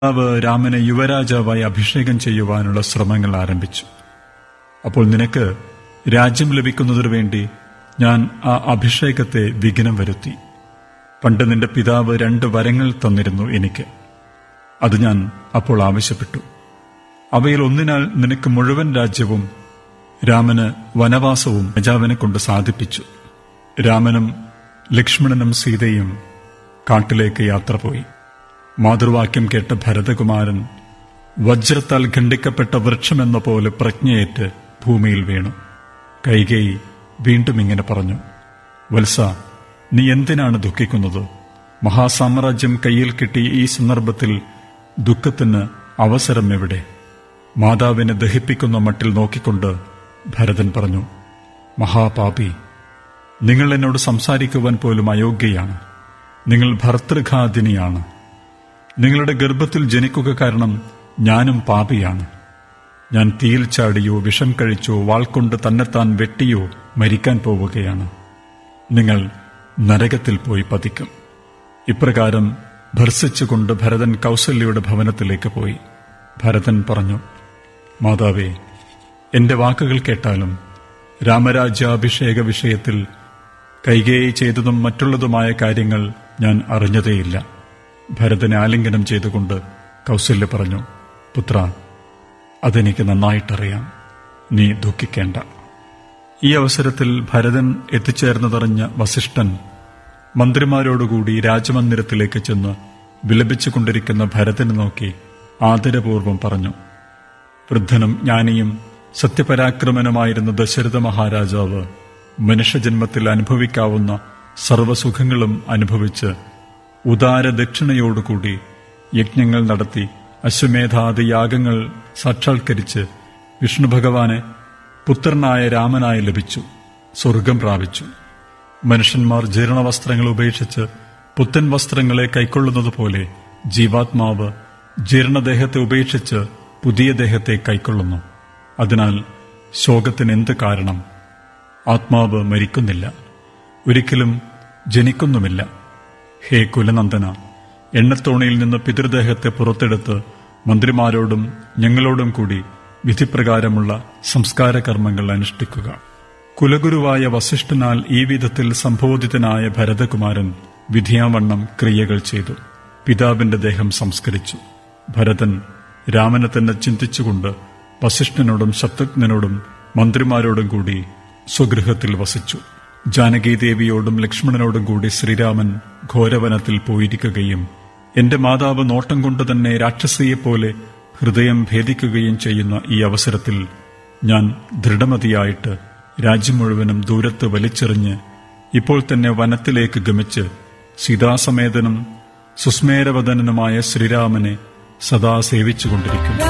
പിതാവ് രാമനെ യുവരാജാവായി അഭിഷേകം ചെയ്യുവാനുള്ള ശ്രമങ്ങൾ ആരംഭിച്ചു അപ്പോൾ നിനക്ക് രാജ്യം ലഭിക്കുന്നതിനു വേണ്ടി ഞാൻ ആ അഭിഷേകത്തെ വിഘ്നം വരുത്തി പണ്ട് നിന്റെ പിതാവ് രണ്ട് വരങ്ങൾ തന്നിരുന്നു എനിക്ക് അത് ഞാൻ അപ്പോൾ ആവശ്യപ്പെട്ടു അവയിൽ ഒന്നിനാൽ നിനക്ക് മുഴുവൻ രാജ്യവും രാമന് വനവാസവും രാജാവിനെ കൊണ്ട് സാധിപ്പിച്ചു രാമനും ലക്ഷ്മണനും സീതയും കാട്ടിലേക്ക് യാത്ര പോയി മാതൃവാക്യം കേട്ട ഭരതകുമാരൻ വജ്രത്താൽ ഖണ്ഡിക്കപ്പെട്ട വൃക്ഷമെന്ന പോലെ പ്രജ്ഞയേറ്റ് ഭൂമിയിൽ വീണു കൈകേയി വീണ്ടും ഇങ്ങനെ പറഞ്ഞു വത്സ നീ എന്തിനാണ് ദുഃഖിക്കുന്നത് മഹാസാമ്രാജ്യം കയ്യിൽ കിട്ടിയ ഈ സന്ദർഭത്തിൽ ദുഃഖത്തിന് അവസരം എവിടെ മാതാവിനെ ദഹിപ്പിക്കുന്ന മട്ടിൽ നോക്കിക്കൊണ്ട് ഭരതൻ പറഞ്ഞു മഹാപാപി നിങ്ങൾ എന്നോട് സംസാരിക്കുവാൻ പോലും അയോഗ്യയാണ് നിങ്ങൾ ഭർതൃഘാതിനിയാണ് നിങ്ങളുടെ ഗർഭത്തിൽ ജനിക്കുക കാരണം ഞാനും പാപിയാണ് ഞാൻ തീയിൽ ചാടിയോ വിഷം കഴിച്ചോ വാൾകൊണ്ട് തന്നെത്താൻ വെട്ടിയോ മരിക്കാൻ പോവുകയാണ് നിങ്ങൾ നരകത്തിൽ പോയി പതിക്കും ഇപ്രകാരം ഭർസിച്ചുകൊണ്ട് ഭരതൻ കൗസല്യയുടെ ഭവനത്തിലേക്ക് പോയി ഭരതൻ പറഞ്ഞു മാതാവേ എന്റെ വാക്കുകൾ കേട്ടാലും രാമരാജ്യാഭിഷേക വിഷയത്തിൽ കൈകേയി ചെയ്തതും മറ്റുള്ളതുമായ കാര്യങ്ങൾ ഞാൻ അറിഞ്ഞതേയില്ല ഭരതനെ ആലിംഗനം ചെയ്തുകൊണ്ട് കൗസല്യ പറഞ്ഞു പുത്ര അതെനിക്ക് നന്നായിട്ടറിയാം നീ ദുഃഖിക്കേണ്ട ഈ അവസരത്തിൽ ഭരതൻ എത്തിച്ചേർന്നതറിഞ്ഞ വസിഷ്ഠൻ മന്ത്രിമാരോടുകൂടി രാജമന്ദിരത്തിലേക്ക് ചെന്ന് വിലപിച്ചുകൊണ്ടിരിക്കുന്ന ഭരതനെ നോക്കി ആദരപൂർവം പറഞ്ഞു വൃദ്ധനും ജ്ഞാനിയും സത്യപരാക്രമനുമായിരുന്ന ദശരഥ മഹാരാജാവ് മനുഷ്യജന്മത്തിൽ അനുഭവിക്കാവുന്ന സർവസുഖങ്ങളും അനുഭവിച്ച് ഉദാര ദക്ഷിണയോടുകൂടി യജ്ഞങ്ങൾ നടത്തി അശ്വമേധാദി യാഗങ്ങൾ സാക്ഷാത്കരിച്ച് വിഷ്ണു ഭഗവാനെ പുത്രനായ രാമനായി ലഭിച്ചു സ്വർഗം പ്രാപിച്ചു മനുഷ്യന്മാർ ജീർണവസ്ത്രങ്ങൾ ഉപേക്ഷിച്ച് പുത്തൻ വസ്ത്രങ്ങളെ കൈക്കൊള്ളുന്നത് പോലെ ജീവാത്മാവ് ജീർണദേഹത്തെ ഉപേക്ഷിച്ച് പുതിയ ദേഹത്തെ കൈക്കൊള്ളുന്നു അതിനാൽ ശോകത്തിന് എന്ത് കാരണം ആത്മാവ് മരിക്കുന്നില്ല ഒരിക്കലും ജനിക്കുന്നുമില്ല ഹേ കുലനന്ദന എണ്ണത്തോണിയിൽ നിന്ന് പിതൃദേഹത്തെ പുറത്തെടുത്ത് മന്ത്രിമാരോടും ഞങ്ങളോടും കൂടി വിധിപ്രകാരമുള്ള സംസ്കാര കർമ്മങ്ങൾ അനുഷ്ഠിക്കുക കുലഗുരുവായ വസിഷ്ഠനാൽ ഈ വിധത്തിൽ സംബോധിതനായ ഭരതകുമാരൻ വിധിയാവണ്ണം ക്രിയകൾ ചെയ്തു പിതാവിന്റെ ദേഹം സംസ്കരിച്ചു ഭരതൻ രാമനെ തന്നെ ചിന്തിച്ചുകൊണ്ട് വസിഷ്ഠനോടും ശത്രുഘ്നനോടും മന്ത്രിമാരോടും കൂടി സ്വഗൃഹത്തിൽ വസിച്ചു ജാനകീദേവിയോടും ലക്ഷ്മണനോടും കൂടി ശ്രീരാമൻ ഘോരവനത്തിൽ പോയിരിക്കുകയും എന്റെ മാതാവ് നോട്ടം കൊണ്ട് തന്നെ രാക്ഷസിയെപ്പോലെ ഹൃദയം ഭേദിക്കുകയും ചെയ്യുന്ന ഈ അവസരത്തിൽ ഞാൻ ദൃഢമതിയായിട്ട് രാജ്യം മുഴുവനും ദൂരത്ത് വലിച്ചെറിഞ്ഞ് ഇപ്പോൾ തന്നെ വനത്തിലേക്ക് ഗമിച്ച് സീതാസമേതനും സുസ്മേരവദനനുമായ ശ്രീരാമനെ സദാ സേവിച്ചുകൊണ്ടിരിക്കും